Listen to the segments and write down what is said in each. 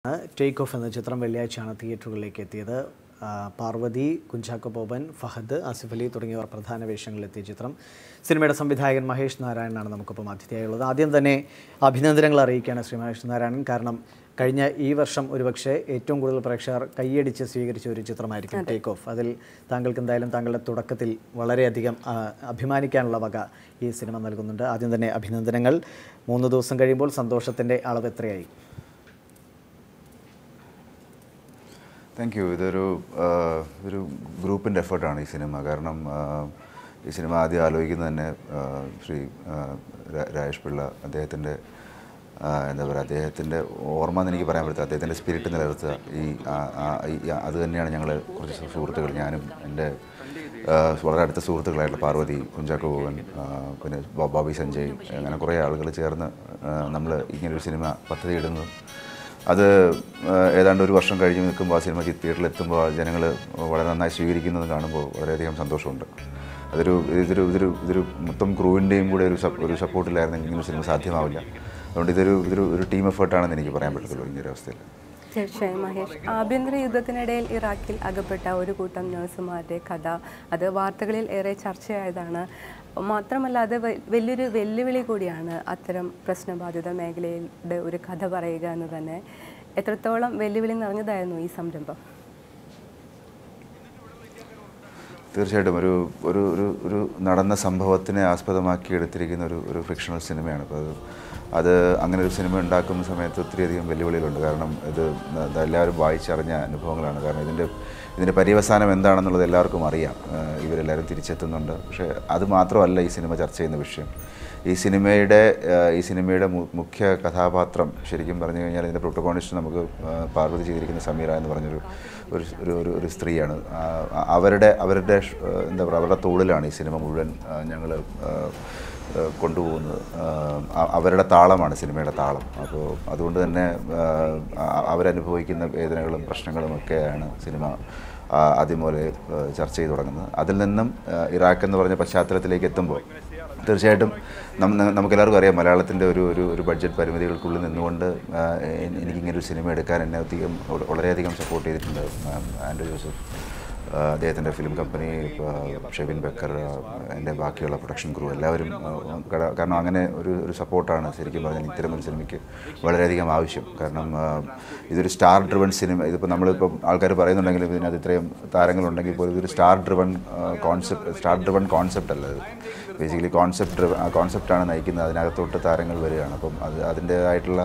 take off എന്ന ചിത്രം വെള്ളിയാഴ്ചയാണ് തിയേറ്ററുകളിലേക്ക് എത്തിയത് ആ, പാർവതി കുഞ്ചാക്കോ ബോബൻ ഫഹദ് ആസിഫ് അലി തുടങ്ങിയവർ പ്രധാന വേഷങ്ങളിലെത്തിയ ചിത്രം സിനിമയുടെ സംവിധായകൻ മഹേഷ് നാരായണനാണ് നമുക്കൊപ്പം അതിഥിയായുള്ളത് ആദ്യം തന്നെ അഭിനന്ദനങ്ങൾ അറിയിക്കുകയാണ് ശ്രീ മഹേഷ് നാരായണൻ കാരണം കഴിഞ്ഞ ഈ വർഷം ഒരുപക്ഷെ ഏറ്റവും കൂടുതൽ പ്രേക്ഷകർ കൈയടിച്ച് സ്വീകരിച്ച ഒരു ചിത്രമായിരിക്കും ടേക്ക് ഓഫ് അതിൽ താങ്കൾക്ക് എന്തായാലും താങ്കളുടെ തുടക്കത്തിൽ വളരെയധികം ആ, അഭിമാനിക്കാനുള്ള വക ഈ സിനിമ നൽകുന്നുണ്ട് ആദ്യം തന്നെ അഭിനന്ദനങ്ങൾ മൂന്ന് ദിവസം കഴിയുമ്പോൾ സന്തോഷത്തിൻ്റെ അളവ് എത്രയായി താങ്ക് യു ഇതൊരു ആ, ഒരു ഗ്രൂപ്പിൻ്റെ എഫേർട്ടാണ് ഈ സിനിമ കാരണം ആ, ഈ സിനിമ ആദ്യം ആലോചിക്കുന്നത് തന്നെ ആ, ശ്രീ ആ, രാ- രാജേഷ് പിള്ള അദ്ദേഹത്തിൻ്റെ ആ, എന്താ പറയുക അദ്ദേഹത്തിൻ്റെ ഓർമ്മ എന്ന് എനിക്ക് പറയാൻ പറ്റില്ല അദ്ദേഹത്തിൻ്റെ സ്പിരിറ്റ് നിലനിർത്തുക ഈ ആ- ആ- ഈ അത് തന്നെയാണ് ഞങ്ങൾ കുറച്ച് സുഹൃത്തുക്കൾ ഞാനും എൻ്റെ ആ, വളരെ അടുത്ത സുഹൃത്തുക്കളായിട്ടുള്ള പാർവതി കുഞ്ചാക്കോ ബോബൻ ആ, പിന്നെ ബോ- ബോബി സഞ്ജയ് അങ്ങനെ കുറേ ആളുകൾ ചേർന്ന് നമ്മൾ ഇങ്ങനൊരു സിനിമ പദ്ധതി ഇടുന്നതും അത് ആ, ഏതാണ്ട് ഒരു വർഷം കഴിഞ്ഞ് നിൽക്കുമ്പോൾ ആ സിനിമ തിയേറ്ററിൽ എത്തുമ്പോൾ ജനങ്ങൾ വളരെ നന്നായി സ്വീകരിക്കുന്നത് കാണുമ്പോൾ വളരെയധികം സന്തോഷമുണ്ട് അതൊരു ഇതൊരു ഇതൊരു ഇതൊരു മൊത്തം ക്രൂവിൻ്റെയും കൂടെ ഒരു സപ് ഒരു സപ്പോർട്ടിലായിരുന്നെങ്കിൽ ഇങ്ങനെ സിനിമ സാധ്യമാവില്ല അതുകൊണ്ട് ഇതൊരു ഇതൊരു ഒരു ടീം എഫേർട്ടാണെന്ന് എനിക്ക് പറയാൻ പറ്റത്തുള്ളൂ ഈ ഒരു അവസ്ഥയിൽ തീർച്ചയായും മഹേഷ് ആഭ്യന്തര യുദ്ധത്തിനിടയിൽ ഇറാഖിൽ അകപ്പെട്ട ഒരു കൂട്ടം നഴ്സുമാരുടെ കഥ അത് വാർത്തകളിൽ ഏറെ ചർച്ചയായതാണ് മാത്രമല്ല അത് വ- വലിയൊരു വെല്ലുവിളി കൂടിയാണ് അത്തരം പ്രശ്നബാധിത മേഖലയുടെ ഒരു കഥ പറയുക എന്ന് തന്നെ എത്രത്തോളം വെല്ലുവിളി നിറഞ്ഞതായിരുന്നു ഈ സംരംഭം തീർച്ചയായിട്ടും ഒരു ഒരു ഒരു ഒരു നടന്ന സംഭവത്തിനെ ആസ്പദമാക്കി എടുത്തിരിക്കുന്ന ഒരു ഒരു ഫിക്ഷണൽ സിനിമയാണ് അപ്പോൾ അത് അത് അങ്ങനെ ഒരു സിനിമ ഉണ്ടാക്കുന്ന സമയത്ത് ഒത്തിരിയധികം വെല്ലുവിളികളുണ്ട് കാരണം ഇത് ന- എല്ലാവരും വായിച്ചറിഞ്ഞ അനുഭവങ്ങളാണ് കാരണം ഇതിൻ്റെ ഇതിൻ്റെ പര്യവസാനം എന്താണെന്നുള്ളത് എല്ലാവർക്കും അറിയാം ഏഹ് ഇവരെല്ലാവരും തിരിച്ചെത്തുന്നുണ്ട് പക്ഷേ അത് മാത്രമല്ല ഈ സിനിമ ചർച്ച ചെയ്യുന്ന വിഷയം ഈ സിനിമയുടെ ഏഹ് ഈ സിനിമയുടെ മു- മുഖ്യ കഥാപാത്രം ശരിക്കും പറഞ്ഞു കഴിഞ്ഞാൽ ഇതിൻ്റെ പ്രോട്ടോകോണിസ്റ്റ് നമുക്ക് ഏഹ് പാർവതി ചെയ്തിരിക്കുന്ന സമീറ എന്ന് പറഞ്ഞൊരു ഒരു ഒരു ഒരു ഒരു സ്ത്രീയാണ് ആ, അവരുടെ അവരുടെ ഷ്- ഏഹ് എന്താ പറയുക അവരുടെ തോളിലാണ് ഈ സിനിമ മുഴുവൻ ഞങ്ങൾ കൊണ്ടുപോകുന്നത് ആ, അവരുടെ താളമാണ് സിനിമയുടെ താളം അപ്പോൾ അതുകൊണ്ട് തന്നെ ആ, അവരനുഭവിക്കുന്ന വേദനകളും പ്രശ്നങ്ങളും ഒക്കെയാണ് സിനിമ ആ, ആദ്യം പോലെ ഏഹ് ചർച്ച ചെയ്തു തുടങ്ങുന്നത് അതിൽ നിന്നും ഏഹ് ഇറാഖ് എന്ന് പറഞ്ഞ പശ്ചാത്തലത്തിലേക്ക് എത്തുമ്പോൾ തീർച്ചയായിട്ടും നം- നമുക്കെല്ലാവർക്കും അറിയാം മലയാളത്തിൻ്റെ ഒരു ഒരു ഒരു ബഡ്ജറ്റ് പരിമിതികൾക്കുള്ളിൽ നിന്നുകൊണ്ട് ആ, എ- എനിക്കിങ്ങനെ ഒരു സിനിമ എടുക്കാൻ എന്നെ അധികം വള- വളരെയധികം സപ്പോർട്ട് ചെയ്തിട്ടുണ്ട് ആ, ആൻഡ്രൂ ജോസഫ് ആ, അദ്ദേഹത്തിൻ്റെ ഫിലിം കമ്പനി ആ, ഷെബിൻ ബക്കർ ആ, എൻ്റെ ബാക്കിയുള്ള പ്രൊഡക്ഷൻ ക്രൂ എല്ലാവരും ആ, കട- കാരണം അങ്ങനെ ഒരു ഒരു സപ്പോർട്ടാണ് ശരിക്കും പറഞ്ഞാൽ ഇത്തരം ഒരു സിനിമയ്ക്ക് വളരെയധികം ആവശ്യം കാരണം ആ, ഇതൊരു സ്റ്റാർ ഡ്രിവൺ സിനിമ ഇതിപ്പോൾ നമ്മളിപ്പം ആൾക്കാർ പറയുന്നുണ്ടെങ്കിലും ഇതിനകത്ത് ഇത്രയും താരങ്ങളുണ്ടെങ്കിൽ പോലും ഇതൊരു star driven concept star driven concept അല്ല ഇത് ബേസിക്കലി കോൺസെപ്റ്റ് ഡ്രിവൺ ആ കോൺസെപ്റ്റാണ് നയിക്കുന്നത് അതിനകത്തോട്ട് താരങ്ങൾ വരികയാണ് അപ്പം അത് അതിൻ്റേതായിട്ടുള്ള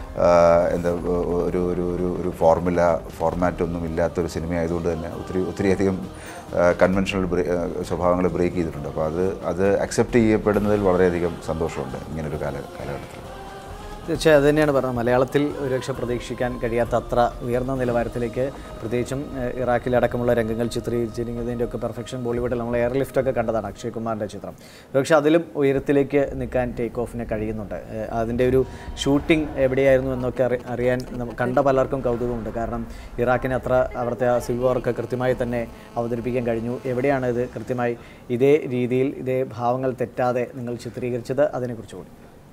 എന്താ ഒ- ഒരു ഒരു ഒരു ഒരു ഫോർമുല ഫോർമാറ്റ് ഒന്നും ഇല്ലാത്തൊരു സിനിമ ആയതുകൊണ്ട് തന്നെ ഒത്തിരി ഒത്തിരിയധികം കൺവെൻഷണൽ സ്വഭാവങ്ങൾ ബ്രേക്ക് ചെയ്തിട്ടുണ്ട് അപ്പോൾ അത് അത് അക്സെപ്റ്റ് ചെയ്യപ്പെടുന്നതിൽ വളരെയധികം സന്തോഷമുണ്ട് ഇങ്ങനൊരു കാല കാലഘട്ടത്തിൽ തീർച്ചയായും അത് തന്നെയാണ് പറഞ്ഞത് മലയാളത്തിൽ ഒരുപക്ഷെ പ്രതീക്ഷിക്കാൻ കഴിയാത്ത അത്ര ഉയർന്ന നിലവാരത്തിലേക്ക് പ്രത്യേകിച്ചും ഏഹ്, ഇറാഖിലടക്കമുള്ള രംഗങ്ങൾ ചിത്രീകരിച്ചിരിക്കുന്നതിൻ്റെ ഒക്കെ പെർഫെക്ഷൻ ബോളിവുഡിൽ നമ്മൾ എയർ ലിഫ്റ്റ് ഒക്കെ കണ്ടതാണ് അക്ഷയ് കുമാറിൻ്റെ ചിത്രം പക്ഷേ അതിലും ഉയരത്തിലേക്ക് നിൽക്കാൻ ടേക്ക് ഓഫിന് കഴിയുന്നുണ്ട് ഏഹ്, അതിൻ്റെ ഒരു ഷൂട്ടിംഗ് എവിടെയായിരുന്നു എന്നൊക്കെ അറി അറിയാൻ നമ്മ- കണ്ട പലർക്കും കൗതുകമുണ്ട് കാരണം ഇറാഖിന് അത്ര അവിടുത്തെ ആ സിവിൽ വാറൊക്കെ കൃത്യമായി തന്നെ അവതരിപ്പിക്കാൻ കഴിഞ്ഞു എവിടെയാണ് ഇത് കൃത്യമായി ഇതേ രീതിയിൽ ഇതേ ഭാവങ്ങൾ തെറ്റാതെ നിങ്ങൾ ചിത്രീകരിച്ചത് അതിനെക്കുറിച്ച് കൂടി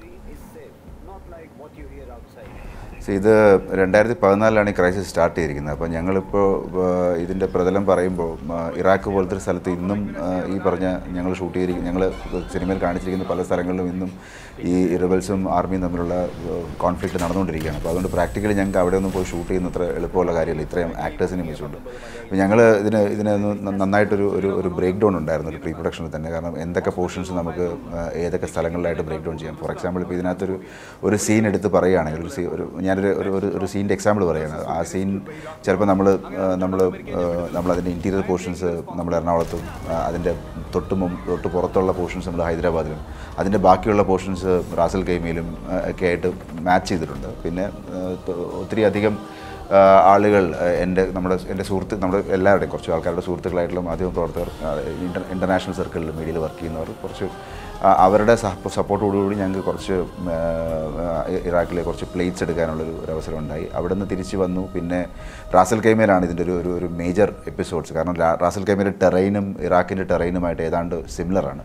See, ഇത് രണ്ടായിരത്തി പതിനാലിലാണ് ഈ ക്രൈസിസ് സ്റ്റാർട്ട് ചെയ്തിരിക്കുന്നത് അപ്പോൾ ഞങ്ങളിപ്പോൾ ഇതിൻ്റെ പ്രതലം പറയുമ്പോൾ ആ, ഇറാഖ് പോലത്തെ ഒരു സ്ഥലത്ത് ഇന്നും ആ, ഈ പറഞ്ഞ ഞങ്ങൾ ഷൂട്ട് ചെയ്തിരിക്കുന്ന ഞങ്ങൾ സിനിമയിൽ കാണിച്ചിരിക്കുന്ന പല സ്ഥലങ്ങളിലും ഇന്നും ഈ റിബൽസും ആർമിയും തമ്മിലുള്ള കോൺഫ്ലിക്റ്റ് നടന്നുകൊണ്ടിരിക്കുകയാണ് അപ്പോൾ അതുകൊണ്ട് പ്രാക്ടിക്കലി ഞങ്ങൾക്ക് അവിടെ ഒന്നും പോയി ഷൂട്ട് ചെയ്യുന്ന അത്ര എളുപ്പമുള്ള കാര്യമല്ല ഇത്രയും ആക്ടേഴ്സിനെ വെച്ചുകൊണ്ട് അപ്പോൾ ഞങ്ങൾ ഇതിന് ഇതിന് ഒന്ന് ന- നന്നായിട്ടൊരു ഒരു ഒരു ബ്രേക്ക് ഡൗൺ ഉണ്ടായിരുന്നു ഒരു പ്രീ പ്രൊഡക്ഷനിൽ തന്നെ കാരണം എന്തൊക്കെ പോർഷൻസ് നമുക്ക് ആ, ഏതൊക്കെ സ്ഥലങ്ങളിലായിട്ട് ബ്രേക്ക് ഡൗൺ ചെയ്യാം ഫോർ എക്സാമ്പിൾ ഇപ്പോൾ ഇതിനകത്തൊരു ഒരു സീൻ എടുത്ത് പറയുകയാണെങ്കിൽ ഒരു സീ ഒരു ഞാനൊരു ഒരു ഒരു ഒരു സീൻ്റെ എക്സാമ്പിൾ പറയുകയാണ് ആ സീൻ ചിലപ്പോൾ നമ്മൾ നമ്മൾ നമ്മളതിൻ്റെ ഇൻറ്റീരിയർ പോർഷൻസ് നമ്മൾ എറണാകുളത്തും ആ, അതിൻ്റെ തൊട്ട് മുമ്പ് തൊട്ട് പുറത്തുള്ള പോർഷൻസ് നമ്മൾ ഹൈദരാബാദിലും അതിൻ്റെ ബാക്കിയുള്ള പോർഷൻസ് റാസൽ കൈമയിലും ആ, ഒക്കെ ആയിട്ട് മാച്ച് ചെയ്തിട്ടുണ്ട് പിന്നെ ആ, ത- ഒത്തിരി അധികം ആ, ആളുകൾ ആ, എൻ്റെ നമ്മുടെ എൻ്റെ സുഹൃത്ത് നമ്മുടെ എല്ലാവരുടെയും കുറച്ച് ആൾക്കാരുടെ സുഹൃത്തുക്കളായിട്ടുള്ള മാധ്യമ പ്രവർത്തകർ ആ, ഇൻ്റർ ഇൻ്റർനാഷണൽ സർക്കിളിൽ മീഡിയയിൽ വർക്ക് ചെയ്യുന്നവർ കുറച്ച് ആ, അവരുടെ സപ്പോർട്ടോടുകൂടി ഞങ്ങൾക്ക് കുറച്ച് ആ, ആ, ഇറാഖിലെ കുറച്ച് പ്ലേറ്റ്സ് എടുക്കാനുള്ളൊരു ഒരു അവസരം ഉണ്ടായി അവിടെ നിന്ന് തിരിച്ച് വന്നു പിന്നെ റാസൽ കൈമയിലാണ് ഇതിൻ്റെ ഒരു ഒരു ഒരു മേജർ എപ്പിസോഡ്സ് കാരണം ലാ- റാസൽ കൈമയിലെ ടെറൈനും ഇറാഖിൻ്റെ ടെറൈനുമായിട്ട് ഏതാണ്ട് സിമിലറാണ്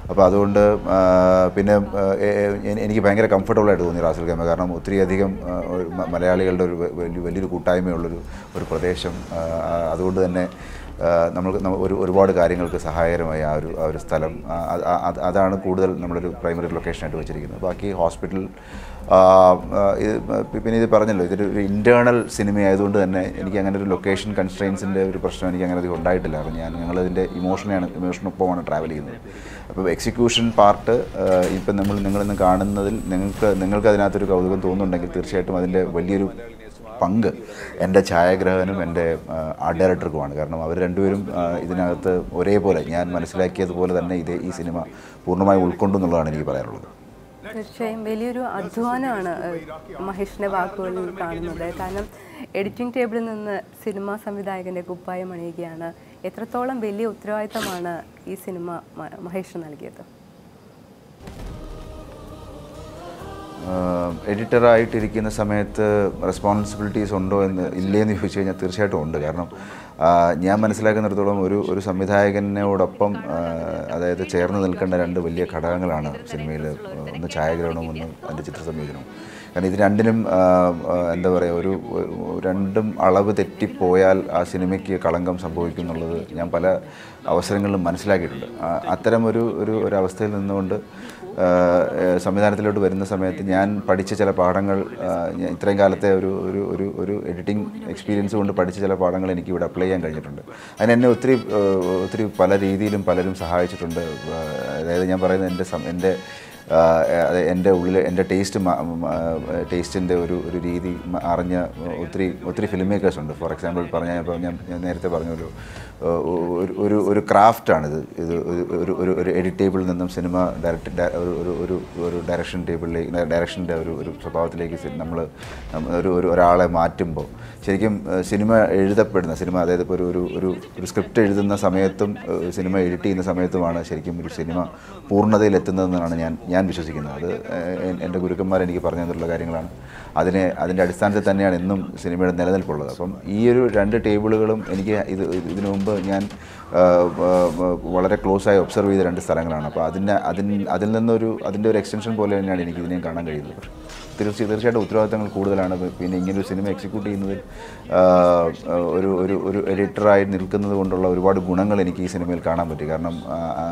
അപ്പോൾ അതുകൊണ്ട് ആ, പിന്നെ ആ, എ- എ- എനിക്ക് ഭയങ്കര കംഫർട്ടബിൾ ആയിട്ട് തോന്നി റാസൽ ഖൈമ കാരണം ഒത്തിരിയധികം ആ, ഒരു മ- മലയാളികളുടെ ഒരു വ- വലിയ വലിയൊരു കൂട്ടായ്മയുള്ളൊരു ഒരു പ്രദേശം ആ, ആ, അതുകൊണ്ട് തന്നെ ആ, നമ്മൾക്ക് നമ്മ- ഒരു ഒരുപാട് കാര്യങ്ങൾക്ക് സഹായകരമായ ആ ഒരു ആ ഒരു സ്ഥലം ആ, അത് അത് അതാണ് കൂടുതൽ നമ്മളൊരു പ്രൈമറി ലൊക്കേഷനായിട്ട് വെച്ചിരിക്കുന്നത് ബാക്കി ഹോസ്പിറ്റൽ ആ, ആ, ഇത് പിന്നെ ഇത് പറഞ്ഞല്ലോ ഇതൊരു ഒരു ഇൻറ്റേർണൽ സിനിമ ആയതുകൊണ്ട് തന്നെ എനിക്ക് അങ്ങനെ ഒരു ലൊക്കേഷൻ കൺസ്ട്രെയിൻസിൻ്റെ ഒരു പ്രശ്നം എനിക്ക് അങ്ങനെ അധികം ഉണ്ടായിട്ടില്ല അപ്പം ഞാൻ ഞങ്ങളിതിൻ്റെ ഇമോഷനെയാണ് ഇമോഷനൊപ്പമാണ് ട്രാവൽ ചെയ്യുന്നത് അപ്പോൾ എക്സിക്യൂഷൻ പാർട്ട് ഇപ്പം നമ്മൾ നിങ്ങളിന്ന് കാണുന്നതിൽ നിങ്ങൾക്ക് നിങ്ങൾക്ക് അതിനകത്തൊരു കൗതുകം തോന്നുന്നുണ്ടെങ്കിൽ തീർച്ചയായിട്ടും അതിൻ്റെ വലിയൊരു പങ്ക് എൻ്റെ ഛായാഗ്രഹകനും എൻ്റെ ആ, ആർട്ട് ഡയറക്ടർക്കുമാണ് കാരണം അവർ രണ്ടുപേരും ആ, ഇതിനകത്ത് ഒരേപോലെ ഞാൻ മനസ്സിലാക്കിയതുപോലെ തന്നെ ഇത് ഈ സിനിമ പൂർണ്ണമായി ഉൾക്കൊണ്ടു എന്നുള്ളതാണ് എനിക്ക് പറയാനുള്ളത് തീർച്ചയായും വലിയൊരു അധ്വാനമാണ് ഏഹ്, മഹേഷിന്റെ വാക്കുകളിൽ കാണുന്നത് കാരണം എഡിറ്റിംഗ് ടേബിളിൽ നിന്ന് സിനിമാ സംവിധായകന്റെ കുപ്പായം അണിയുകയാണ് എത്രത്തോളം വലിയ ഉത്തരവാദിത്തമാണ് ഈ സിനിമ മ- മഹേഷ് നൽകിയത് എഡിറ്ററായിട്ടിരിക്കുന്ന സമയത്ത് റെസ്പോൺസിബിലിറ്റീസ് ഉണ്ടോ എന്ന് ഇല്ലേന്ന് ചോദിച്ചു കഴിഞ്ഞാൽ തീർച്ചയായിട്ടും ഉണ്ട് കാരണം ആ, ഞാൻ മനസ്സിലാക്കുന്നിടത്തോളം ഒരു ഒരു സംവിധായകനോടൊപ്പം ആ, അതായത് ചേർന്ന് നിൽക്കേണ്ട രണ്ട് വലിയ ഘടകങ്ങളാണ് സിനിമയിൽ ഒന്ന് ഛായാഗ്രഹണവും ഒന്ന് അതിൻ്റെ ചിത്ര സംയോജനവും കാരണം ഇത് രണ്ടിനും ആ, ആ, എന്താ പറയുക ഒരു ഒരു- രണ്ടും അളവ് തെറ്റിപ്പോയാൽ ആ സിനിമയ്ക്ക് കളങ്കം സംഭവിക്കും എന്നുള്ളത് ഞാൻ പല അവസരങ്ങളിലും മനസ്സിലാക്കിയിട്ടുണ്ട് ആ, അത്തരം ഒരു ഒരു ഒരു അവസ്ഥയിൽ നിന്നുകൊണ്ട് ആ, ഏഹ് സംവിധാനത്തിലോട്ട് വരുന്ന സമയത്ത് ഞാൻ പഠിച്ച ചില പാഠങ്ങൾ ആ, ഞാൻ ഇത്രയും കാലത്തെ ഒരു ഒരു ഒരു ഒരു എഡിറ്റിംഗ് എക്സ്പീരിയൻസ് കൊണ്ട് പഠിച്ച ചില പാഠങ്ങൾ എനിക്ക് ഇവിടെ അപ്ലൈ ചെയ്യാൻ കഴിഞ്ഞിട്ടുണ്ട് അതിന് എന്നെ ഒത്തിരി ഏഹ്, ഒത്തിരി പല രീതിയിലും പലരും സഹായിച്ചിട്ടുണ്ട് ആ, അതായത് ഞാൻ പറയുന്നത് എൻ്റെ സം- എൻ്റെ ആ, അത് എൻ്റെ ഉള്ളിൽ എൻ്റെ ടേസ്റ്റ് ടേസ്റ്റിൻ്റെ ഒരു ഒരു രീതി മ- അറിഞ്ഞ ഒത്തിരി ഒത്തിരി ഫിലിം മേക്കേഴ്സ് ഉണ്ട് ഫോർ എക്സാമ്പിൾ പറഞ്ഞാൽ ഇപ്പോൾ ഞാൻ ഞാൻ നേരത്തെ പറഞ്ഞ ഒരു ഒരു ഒരു ഒരു ക്രാഫ്റ്റാണിത് ഇത് ഒരു- ഒരു ഒരു ഒരു എഡിറ്റ് ടേബിളിൽ നിന്നും സിനിമ ഡയറക്ട് ഒരു ഒരു ഒരു ഒരു ഡയറക്ഷൻ ടേബിളിലേക്ക് ഡയറക്ഷൻ്റെ ഒരു ഒരു സ്വഭാവത്തിലേക്ക് നമ്മൾ ഒരു ഒരു ഒരാളെ മാറ്റുമ്പോൾ ശരിക്കും ഏഹ്, സിനിമ എഴുതപ്പെടുന്ന സിനിമ അതായത് ഇപ്പോൾ ഒരു ഒരു ഒരു ഒരു സ്ക്രിപ്റ്റ് എഴുതുന്ന സമയത്തും ഏഹ്, സിനിമ എഡിറ്റ് ചെയ്യുന്ന സമയത്തുമാണ് ശരിക്കും ഒരു സിനിമ പൂർണ്ണതയിൽ എത്തുന്നതെന്നാണ് ഞാൻ ഞാൻ വിശ്വസിക്കുന്നത് അത് ഏഹ്, എൻ- എൻ്റെ ഗുരുക്കന്മാർ എനിക്ക് പറഞ്ഞു തന്നിട്ടുള്ള കാര്യങ്ങളാണ് അതിനെ അതിൻ്റെ അടിസ്ഥാനത്തിൽ തന്നെയാണ് ഇന്നും സിനിമയുടെ നിലനിൽപ്പുള്ളത് അപ്പം ഈ ഒരു രണ്ട് ടേബിളുകളും എനിക്ക് ഇത് ഇതിനു മുമ്പ് ഞാൻ ആ, ആ, ആ, വളരെ ക്ലോസ് ആയി ഒബ്സർവ് ചെയ്ത രണ്ട് സ്ഥലങ്ങളാണ് അപ്പോൾ അതിൻ്റെ അതിന് അതിൽ നിന്നൊരു അതിൻ്റെ ഒരു എക്സ്റ്റൻഷൻ പോലെ തന്നെയാണ് എനിക്ക് ഇതിനെയും കാണാൻ കഴിയുന്നത് പക്ഷേ തീർച്ചയായും തീർച്ചയായിട്ടും ഉത്തരവാദിത്തങ്ങൾ കൂടുതലാണ് പിന്നെ ഇങ്ങനൊരു സിനിമ എക്സിക്യൂട്ട് ചെയ്യുന്നതിൽ ആ, ആ, ഒരു ഒരു ഒരു എഡിറ്ററായി നിൽക്കുന്നത് കൊണ്ടുള്ള ഒരുപാട് ഗുണങ്ങൾ എനിക്ക് ഈ സിനിമയിൽ കാണാൻ പറ്റി കാരണം ആ, ആ,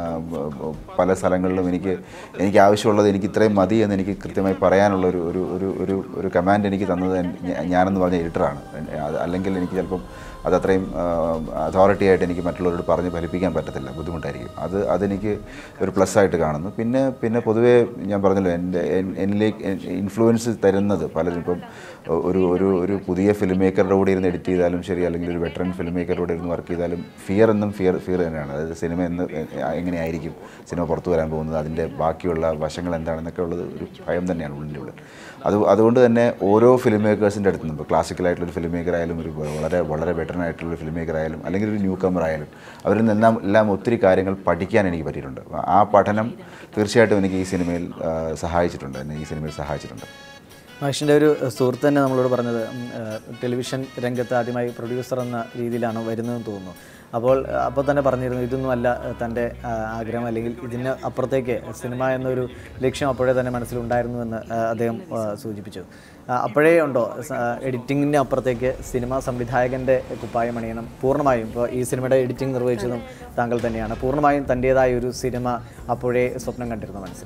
പല സ്ഥലങ്ങളിലും എനിക്ക് എനിക്ക് ആവശ്യമുള്ളത് എനിക്ക് ഇത്രയും മതി എന്ന് എനിക്ക് കൃത്യമായി പറയാനുള്ള ഒരു ഒരു ഒരു ഒരു ഒരു കമാൻഡ് എനിക്ക് തന്നത് ഞാൻ- ഞാനെന്ന് പറഞ്ഞ എഡിറ്ററാണ് അത് അല്ലെങ്കിൽ എനിക്ക് ചിലപ്പം അത് അത്രയും അതോറിറ്റി ആയിട്ട് എനിക്ക് മറ്റുള്ളവരോട് പറഞ്ഞ് ഫലിപ്പിക്കാൻ പറ്റത്തില്ല ബുദ്ധിമുട്ടായിരിക്കും അത് അതെനിക്ക് ഒരു പ്ലസ് ആയിട്ട് കാണുന്നു പിന്നെ പിന്നെ പൊതുവേ ഞാൻ പറഞ്ഞല്ലോ എൻ്റെ എൻ- എന്നിലേക്ക് ഇൻഫ്ലുവൻസ് തരുന്നത് പലരും ഇപ്പം ഒരു ഒരു ഒരു പുതിയ ഫിലിം മേക്കറുടെ കൂടെ ഇരുന്ന് എഡിറ്റ് ചെയ്താലും ശരി അല്ലെങ്കിൽ ഒരു വെറ്ററൻ ഫിലിം മേക്കറുടെ കൂടെ ഇരുന്ന് വർക്ക് ചെയ്താലും ഫിയർ എന്നും ഫിയർ ഫിയർ തന്നെയാണ് അതായത് സിനിമ എന്ന് എങ്ങനെയായിരിക്കും സിനിമ പുറത്തു വരാൻ പോകുന്നത് അതിൻ്റെ ബാക്കിയുള്ള വശങ്ങൾ എന്താണെന്നൊക്കെ ഉള്ളത് ഒരു ഭയം തന്നെയാണ് ഉള്ളിൻ്റെ ഉള്ളിൽ അത് അതുകൊണ്ട് തന്നെ ഓരോ ഫിലിം മേക്കേഴ്സിൻ്റെ അടുത്ത് നിന്ന് ഇപ്പോൾ ക്ലാസിക്കലായിട്ടുള്ളൊരു ഫിലിം മേക്കർ ആയാലും ഒരു വളരെ വളരെ വെറ്ററൻ ആയിട്ടുള്ള ഫിലിം മേക്കർ ആയാലും അല്ലെങ്കിൽ ഒരു ന്യൂ കമർ ആയാലും അവരിൽ നിന്നെല്ലാം എല്ലാം ഒത്തിരി കാര്യങ്ങൾ പഠിക്കാൻ എനിക്ക് പറ്റിയിട്ടുണ്ട് ആ പഠനം തീർച്ചയായിട്ടും എനിക്ക് ഈ സിനിമയിൽ ആ, സഹായിച്ചിട്ടുണ്ട് എന്നെ ഈ സിനിമയിൽ സഹായിച്ചിട്ടുണ്ട് മഹേഷിൻ്റെ ഒരു സുഹൃത്ത് തന്നെ നമ്മളോട് പറഞ്ഞത് ഉം, ഏഹ്, ടെലിവിഷൻ രംഗത്ത് ആദ്യമായി പ്രൊഡ്യൂസർ എന്ന രീതിയിലാണ് വരുന്നതെന്ന് തോന്നുന്നു അപ്പോൾ ഏഹ്, അപ്പോൾ തന്നെ പറഞ്ഞിരുന്നു ഇതൊന്നും അല്ല ഏഹ്, തൻ്റെ ആഹ്, ആഗ്രഹം അല്ലെങ്കിൽ ഇതിന് അപ്പുറത്തേക്ക് സിനിമ എന്നൊരു ലക്ഷ്യം അപ്പോഴേ തന്നെ മനസ്സിലുണ്ടായിരുന്നു എന്ന് ഏഹ്, അദ്ദേഹം ആഹ്, സൂചിപ്പിച്ചു ആഹ്, അപ്പോഴേ ഉണ്ടോ എഡിറ്റിങ്ങിന് അപ്പുറത്തേക്ക് സിനിമാ സംവിധായകൻ്റെ കുപ്പായം അണിയണം പൂർണ്ണമായും ഇപ്പോൾ ഈ സിനിമയുടെ എഡിറ്റിംഗ് നിർവഹിച്ചതും താങ്കൾ തന്നെയാണ് പൂർണ്ണമായും തൻ്റേതായ ഒരു സിനിമ അപ്പോഴേ സ്വപ്നം കണ്ടിരുന്നു മനസ്സിൽ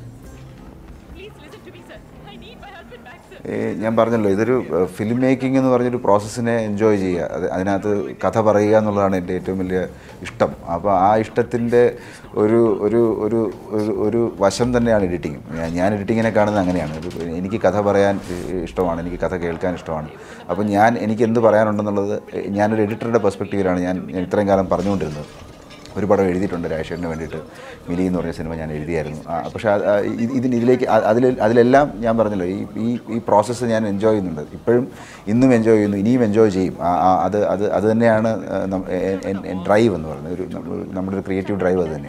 ഈ ഞാൻ പറഞ്ഞല്ലോ ഇതൊരു ഫിലിം മേക്കിംഗ് എന്ന് പറഞ്ഞൊരു പ്രോസസ്സിനെ എൻജോയ് ചെയ്യുക അത് അതിനകത്ത് കഥ പറയുക എന്നുള്ളതാണ് എൻ്റെ ഏറ്റവും വലിയ ഇഷ്ടം അപ്പോൾ ആ ഇഷ്ടത്തിൻ്റെ ഒരു ഒരു ഒരു ഒരു ഒരു വശം തന്നെയാണ് എഡിറ്റിംഗ് ഞാൻ എഡിറ്റിങ്ങിനെ കാണുന്നത് അങ്ങനെയാണ് ഒരു എനിക്ക് കഥ പറയാൻ ഇഷ്ടമാണ് എനിക്ക് കഥ കേൾക്കാൻ ഇഷ്ടമാണ് അപ്പോൾ ഞാൻ എനിക്ക് എന്ത് പറയാനുണ്ടെന്നുള്ളത് ഞാനൊരു എഡിറ്ററുടെ പെർസ്പെക്റ്റീവിലാണ് ഞാൻ ഞാൻ ഇത്രയും കാലം പറഞ്ഞുകൊണ്ടിരുന്നത് ഒരു പടം എഴുതിയിട്ടുണ്ട് രാജേഷിന് വേണ്ടിയിട്ട് മിലി എന്ന് പറഞ്ഞ സിനിമ ഞാൻ എഴുതിയായിരുന്നു ആ, പക്ഷേ അത് ആ, ഇത് ഇതിന് ഇതിലേക്ക് അ- അതിൽ അതിലെല്ലാം ഞാൻ പറഞ്ഞല്ലോ ഈ ഈ ഈ പ്രോസസ്സ് ഞാൻ എൻജോയ് ചെയ്യുന്നുണ്ട് ഇപ്പോഴും ഇന്നും എൻജോയ് ചെയ്യുന്നു ഇനിയും എൻജോയ് ചെയ്യും ആ, ആ, അത് അത് അത് തന്നെയാണ് ഡ്രൈവ് എന്ന് പറയുന്നത് ഒരു നമ്മ- നമ്മുടെ ഒരു ക്രിയേറ്റീവ് ഡ്രൈവ് അത് തന്നെയാണ്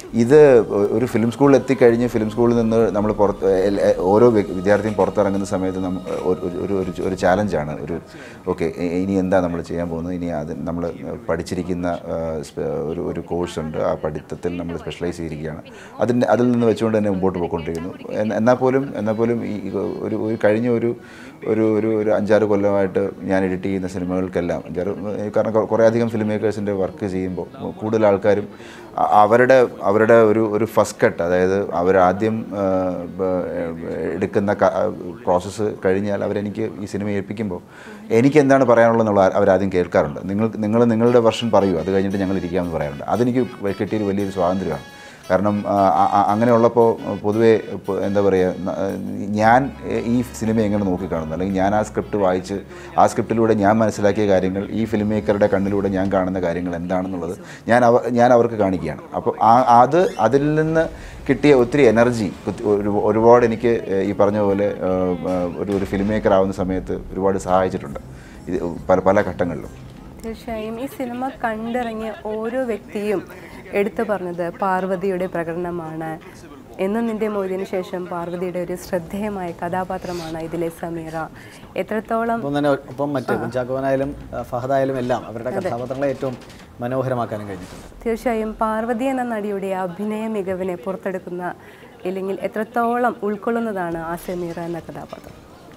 ഇത് ഒരു ഫിലിം സ്കൂളിൽ എത്തിക്കഴിഞ്ഞ് ഫിലിം സ്കൂളിൽ നിന്ന് നമ്മൾ പുറത്ത് എൽ- എ- ഓരോ വ്യ- വിദ്യാർത്ഥിയും പുറത്തിറങ്ങുന്ന സമയത്ത് നമ്മ ഒരു ഒരു ഒരു ഒരു ചാലഞ്ചാണ് ഒരു ഓക്കെ ഇനി എന്താ നമ്മൾ ചെയ്യാൻ പോകുന്നത് ഇനി അത് നമ്മൾ പഠിച്ചിരിക്കുന്ന ആ, സ്പ- ഒരു ഒരു കോഴ്സ് ഉണ്ട് ആ പഠിത്തത്തിൽ നമ്മൾ സ്പെഷ്യലൈസ് ചെയ്തിരിക്കുകയാണ് അതിൻ്റെ അതിൽ നിന്ന് വെച്ചുകൊണ്ട് തന്നെ മുമ്പോട്ട് പോയിക്കൊണ്ടിരിക്കുന്നു എന്ന- എന്നാൽ പോലും എന്നാൽ പോലും ഈ ഈ ഒരു ഒരു കഴിഞ്ഞ ഒരു ഒരു ഒരു ഒരു അഞ്ചാറ് കൊല്ലമായിട്ട് ഞാൻ എഡിറ്റ് ചെയ്യുന്ന സിനിമകൾക്കെല്ലാം അഞ്ചാറ് കാരണം കൊ- കുറേ അധികം ഫിലിം മേക്കേഴ്സിൻ്റെ വർക്ക് ചെയ്യുമ്പോൾ കൂടുതൽ ആൾക്കാരും അ- അവരുടെ അവരുടെ ഒരു ഒരു ഫസ്റ്റ് കട്ട് അതായത് അവരാദ്യം ആ, ബ- എടുക്കുന്ന പ്രോസസ്സ് കഴിഞ്ഞാൽ അവരെനിക്ക് ഈ സിനിമ ഏൽപ്പിക്കുമ്പോൾ എനിക്ക് എന്താണ് പറയാനുള്ളതെന്നുള്ള അവരാദ്യം കേൾക്കാറുണ്ട് നിങ്ങൾ നിങ്ങൾ നിങ്ങളുടെ വെർഷൻ പറയൂ അത് കഴിഞ്ഞിട്ട് ഞങ്ങൾ ഇരിക്കാമെന്ന് പറയാറുണ്ട് അതെനിക്ക് കിട്ടിയൊരു വലിയൊരു സ്വാതന്ത്ര്യമാണ് കാരണം ആ, ആ- ആ- അങ്ങനെയുള്ളപ്പോൾ പൊതുവേ ഇപ്പൊ എന്താ പറയുക ന- ഞാൻ ഈ സിനിമ എങ്ങനെ നോക്കിക്കാണുന്നു അല്ലെങ്കിൽ ഞാൻ ആ സ്ക്രിപ്റ്റ് വായിച്ച് ആ സ്ക്രിപ്റ്റിലൂടെ ഞാൻ മനസ്സിലാക്കിയ കാര്യങ്ങൾ ഈ ഫിലിം മേക്കറുടെ കണ്ണിലൂടെ ഞാൻ കാണുന്ന കാര്യങ്ങൾ എന്താണെന്നുള്ളത് ഞാൻ അവ ഞാൻ അവർക്ക് കാണിക്കുകയാണ് അപ്പോൾ ആ അത് അതിൽ നിന്ന് കിട്ടിയ ഒത്തിരി എനർജി ഒരു ഒരുപാട് എനിക്ക് ഈ പറഞ്ഞ പോലെ ആ, ആ, ഒരു ഒരു ഫിലിം മേക്കർ ആവുന്ന സമയത്ത് ഒരുപാട് സഹായിച്ചിട്ടുണ്ട് ഇത് പല പല ഘട്ടങ്ങളിലും തീർച്ചയായും ഈ സിനിമ കണ്ടിറങ്ങിയ ഓരോ വ്യക്തിയും എടുത്തു പറഞ്ഞത് പാർവതിയുടെ പ്രകടനമാണ് എന്നും നിന്റെ മൊയ്തിന് ശേഷം പാർവതിയുടെ ഒരു ശ്രദ്ധേയമായ കഥാപാത്രമാണ് ഇതിലെ സമീറ എത്രത്തോളം ഒപ്പം തന്നെ ഒപ്പം മറ്റ് കുഞ്ചാക്കോനായാലും ആ, ഫഹദായാലും എല്ലാം അവരുടെ കഥാപാത്രങ്ങളെ ഏറ്റവും മനോഹരമാക്കാനും കഴിഞ്ഞിട്ടുണ്ട് തീർച്ചയായും പാർവതി എന്ന നടിയുടെ അഭിനയ മികവിനെ പുറത്തെടുക്കുന്ന ഇല്ലെങ്കിൽ എത്രത്തോളം ഉൾക്കൊള്ളുന്നതാണ് ആ സമീറ എന്ന കഥാപാത്രം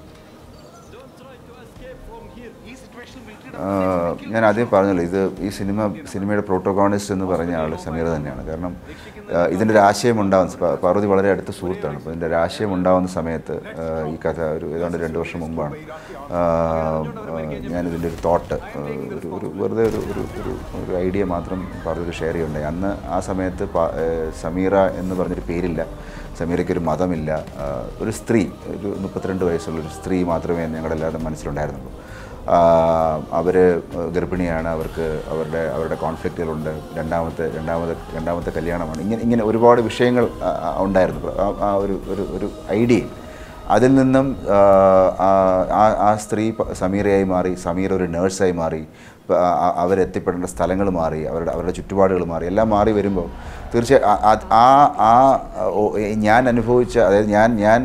ആഹ് ഞാൻ ആദ്യം പറഞ്ഞല്ലോ ഇത് ഈ സിനിമ സിനിമയുടെ പ്രോട്ടോകോണിസ്റ്റ് എന്ന് പറഞ്ഞ ആൾ സമീർ തന്നെയാണ് കാരണം ആഹ് ഇതിൻ്റെ ഒരു ആശയം ഉണ്ടാകുന്ന പ- പാർവതി വളരെ അടുത്ത സുഹൃത്താണ് അപ്പോൾ ഇതിൻ്റെ ഒരു ആശയം ഉണ്ടാകുന്ന സമയത്ത് ആഹ് ഈ കഥ ഒരു ഏതാണ്ട് രണ്ട് വർഷം മുമ്പാണ് ആഹ് ആഹ് ഞാനിതിൻ്റെ ഒരു തോട്ട് ഒരു ഒരു വെറുതെ ഒരു ഒരു ഒരു ഒരു ഐഡിയ മാത്രം പാർവതി ഷെയർ ചെയ്യുണ്ടായി അന്ന് ആ സമയത്ത് പാ- ആഹ് സമീറ എന്ന് പറഞ്ഞൊരു പേരില്ല സമീറയ്ക്ക് ഒരു മതമില്ല ആഹ് ഒരു സ്ത്രീ ഒരു മുപ്പത്തിരണ്ട് വയസ്സുള്ള ഒരു സ്ത്രീ മാത്രമേ ഞങ്ങളുടെ എല്ലാവരുടെ മനസ്സിലുണ്ടായിരുന്നുള്ളൂ അവർ ഗർഭിണിയാണ് അവർക്ക് അവരുടെ അവരുടെ കോൺഫ്ലിക്റ്റുകളുണ്ട് രണ്ടാമത്തെ രണ്ടാമത്തെ രണ്ടാമത്തെ കല്യാണമാണ് ഇങ്ങനെ ഇങ്ങനെ ഒരുപാട് വിഷയങ്ങൾ ആ, ആ, ഉണ്ടായിരുന്നു ആ- ആ ഒരു ഒരു ഒരു ഐഡിയ അതിൽ നിന്നും ആ, ആ- ആ- ആ സ്ത്രീ പ- സമീറയായി മാറി സമീറ ഒരു നേഴ്സായി മാറി പ- ആ- ആ- അവരെത്തിപ്പെടേണ്ട സ്ഥലങ്ങൾ മാറി അവരുടെ അവരുടെ ചുറ്റുപാടുകൾ മാറി എല്ലാം മാറി വരുമ്പോൾ തീർച്ചയായും ആ- ആ ആ ഓ- ഞാൻ അനുഭവിച്ച അതായത് ഞാൻ ഞാൻ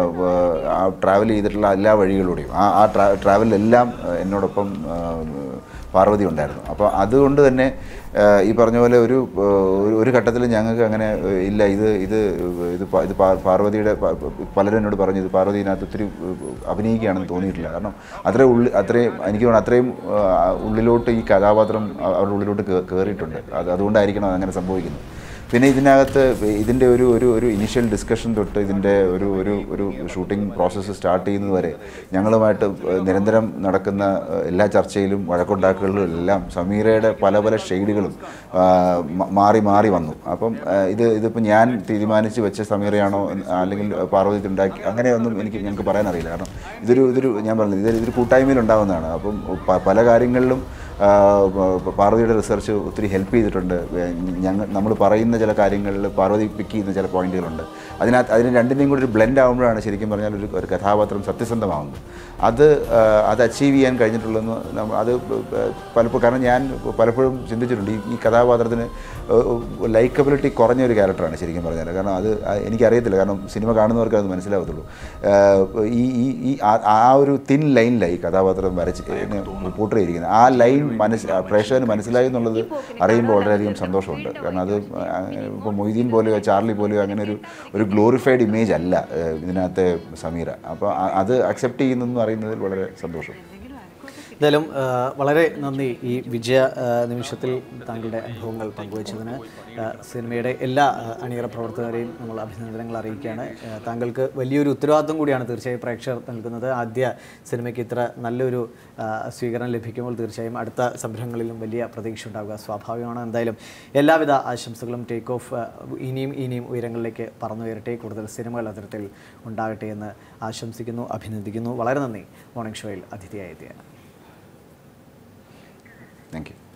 ട്രാവൽ ചെയ്തിട്ടുള്ള എല്ലാ വഴികളിലൂടെയും ആ ആ ട്രാ ട്രാവലിലെല്ലാം ആ, എന്നോടൊപ്പം ആ, പാർവതി ഉണ്ടായിരുന്നു അപ്പോൾ അതുകൊണ്ട് തന്നെ ആ, ഈ പറഞ്ഞ പോലെ ഒരു ആ, ഒരു- ഒരു ഘട്ടത്തിൽ ഞങ്ങൾക്ക് അങ്ങനെ ആ, ഇല്ല ഇത് ഇത് ഇത് പ- ഇത് പാ- പാർവതിയുടെ പ- പ- പലരും എന്നോട് പറഞ്ഞു ഇത് പാർവതി ഇതിനകത്ത് ഒത്തിരി അഭിനയിക്കുകയാണെന്ന് തോന്നിയിട്ടില്ല കാരണം അത്രയും ഉള്ളിൽ അത്രയും എനിക്ക് തോന്നുന്നു അത്രയും ആ, ഉള്ളിലോട്ട് ഈ കഥാപാത്രം അ- അവരുടെ ഉള്ളിലോട്ട് കേ- കയറിയിട്ടുണ്ട് അത് അതുകൊണ്ടായിരിക്കണം അങ്ങനെ സംഭവിക്കുന്നത് പിന്നെ ഇതിനകത്ത് ഇതിൻ്റെ ഒരു ഒരു ഒരു ഇനിഷ്യൽ ഡിസ്കഷൻ തൊട്ട് ഇതിൻ്റെ ഒരു ഒരു ഒരു ഷൂട്ടിംഗ് പ്രോസസ്സ് സ്റ്റാർട്ട് ചെയ്യുന്നത് വരെ ഞങ്ങളുമായിട്ട് നിരന്തരം നടക്കുന്ന എല്ലാ ചർച്ചയിലും വഴക്കുണ്ടാക്കലുകളും എല്ലാം സമീറയുടെ പല പല ഷെയ്ഡുകളും ആ, മ- മാറി മാറി വന്നു അപ്പം ആ, ഇത് ഇതിപ്പോൾ ഞാൻ തീരുമാനിച്ച് വെച്ച സമീറയാണോ എന്ന് അല്ലെങ്കിൽ പാർവതി ഇത് ഉണ്ടാക്കി അങ്ങനെയൊന്നും എനിക്ക് ഞങ്ങൾക്ക് പറയാൻ അറിയില്ല കാരണം ഇതൊരു ഇതൊരു ഞാൻ പറഞ്ഞത് ഇതൊരു ഇതൊരു കൂട്ടായ്മയിൽ ഉണ്ടാകുന്നതാണ് അപ്പം പ- പല കാര്യങ്ങളിലും ആ, പ- പാർവതിയുടെ റിസർച്ച് ഒത്തിരി ഹെൽപ്പ് ചെയ്തിട്ടുണ്ട് ഞങ്ങൾ നമ്മൾ പറയുന്ന ചില കാര്യങ്ങളിൽ പാർവതി പിക്ക് ചെയ്യുന്ന ചില പോയിന്റുകളുണ്ട് അതിനകത്ത് അതിന് രണ്ടിനെയും കൂടി ഒരു ബ്ലെൻഡ് ആകുമ്പോഴാണ് ശരിക്കും പറഞ്ഞാൽ ഒരു ഒരു കഥാപാത്രം സത്യസന്ധമാകുന്നത് അത് ആ, അത് അച്ചീവ് ചെയ്യാൻ കഴിഞ്ഞിട്ടുള്ളതെന്ന് നമ്മ- അത് പലപ്പോഴും കാരണം ഞാൻ പലപ്പോഴും ചിന്തിച്ചിട്ടുണ്ട് ഈ- ഈ കഥാപാത്രത്തിന് ലൈക്കബിലിറ്റി കുറഞ്ഞ ഒരു ക്യാരക്ടറാണ് ശരിക്കും പറഞ്ഞാൽ കാരണം അത് ആ- എനിക്കറിയത്തില്ല കാരണം സിനിമ കാണുന്നവർക്ക് അത് മനസ്സിലാവത്തുള്ളൂ ആ, ഈ ഈ ഈ ആ- ആ ഒരു തിൻ ലൈനിലായി കഥാപാത്രം വരച്ച് പോർട്രേ ചെയ്തിരിക്കുന്നത് ആ ലൈൻ മനസ്സ് ആ പ്രേക്ഷകന് മനസ്സിലായി എന്നുള്ളത് അറിയുമ്പോൾ വളരെയധികം സന്തോഷമുണ്ട് കാരണം അത് ഇപ്പോൾ മൊയ്തീൻ പോലെയോ ചാർലി പോലെയോ അങ്ങനെ ഒരു ഒരു ഗ്ലോറിഫൈഡ് ഇമേജ് അല്ല ആ, ഇതിനകത്തെ സമീറ അപ്പോൾ ആ- അത് അക്സെപ്റ്റ് ചെയ്യുന്നെന്ന് അറിയുന്നതിൽ വളരെ സന്തോഷം എന്തായാലും ആ, വളരെ നന്ദി ഈ വിജയ ആ, നിമിഷത്തിൽ താങ്കളുടെ അനുഭവങ്ങൾ പങ്കുവച്ചതിന് ആ, സിനിമയുടെ എല്ലാ ആ, അണിയറ പ്രവർത്തകരെയും നമ്മൾ അഭിനന്ദനങ്ങൾ അറിയിക്കുകയാണ് ആ, താങ്കൾക്ക് വലിയൊരു ഉത്തരവാദിത്വം കൂടിയാണ് തീർച്ചയായും പ്രേക്ഷകർ നൽകുന്നത് ആദ്യ സിനിമയ്ക്ക് ഇത്ര നല്ലൊരു ആ, സ്വീകരണം ലഭിക്കുമ്പോൾ തീർച്ചയായും അടുത്ത സംരംഭങ്ങളിലും വലിയ പ്രതീക്ഷ ഉണ്ടാവുക സ്വാഭാവികമാണ് എന്തായാലും എല്ലാവിധ ആശംസകളും ടേക്ക് ഓഫ് ആ, ഇനിയും ഇനിയും ഉയരങ്ങളിലേക്ക് പറന്നുയരട്ടെ കൂടുതൽ സിനിമകൾ അത്തരത്തിൽ ഉണ്ടാകട്ടെ എന്ന് ആശംസിക്കുന്നു അഭിനന്ദിക്കുന്നു വളരെ നന്ദി മോർണിംഗ് ഷോയിൽ അതിഥിയായെത്തിയ താങ്ക് യു